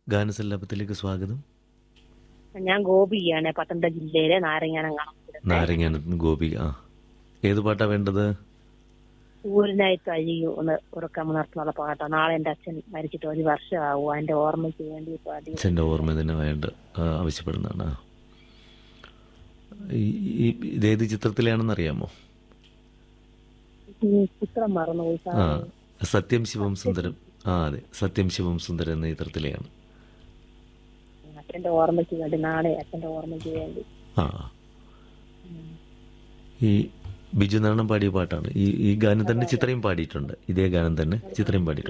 ഗാനസല്ലാപത്തിലേക്ക് സ്വാഗതം ഞാൻ ഗോപിയാണ് പത്തനംതിട്ട ജില്ലയിലെ നാരങ്ങാനങ്ങാണം നാരങ്ങാനത്ത് ഗോപി ആ ഏത് പാട്ടാ വേണ്ടത് ഊരിനായി കഴിയൂ എന്ന് ഉറക്കം നടത്തുന്നുള്ള പാട്ടാണ് നാളെ എന്റെ അച്ഛൻ മരിച്ചിട്ട് ഒരു വർഷമാവും അതിന്റെ ഓർമ്മയ്ക്ക് വേണ്ടി പാടി അച്ഛൻ്റെ ഓർമ്മ തന്നെ വേണ്ട ആ, ആവശ്യപ്പെടുന്നതാണ് ആ. ഈ- ഈ ഇതേത് ചിത്രത്തിലാണെന്ന് അറിയാമോ ഈ ചിത്രം മറന്നുപോയി ആ സാറേ. സത്യം ശിവം സുന്ദരം ആ അതെ സത്യം ശിവം സുന്ദരം എന്ന ചിത്രത്തിലെയാണ് അച്ഛന്റെ ഓർമ്മയ്ക്ക് വേണ്ടി നാളെ അച്ഛന്റെ ഓർമ്മയ്ക്ക് വേണ്ടി ആ ഈ ബിജു നാരണം പാടിയ പാട്ടാണ് ഈ ഈ ഗാനം തന്നെ ചിത്രയും പാടിയിട്ടുണ്ട് ഇതേ ഗാനം തന്നെ ചിത്രയും പാടിയിട്ടുണ്ട്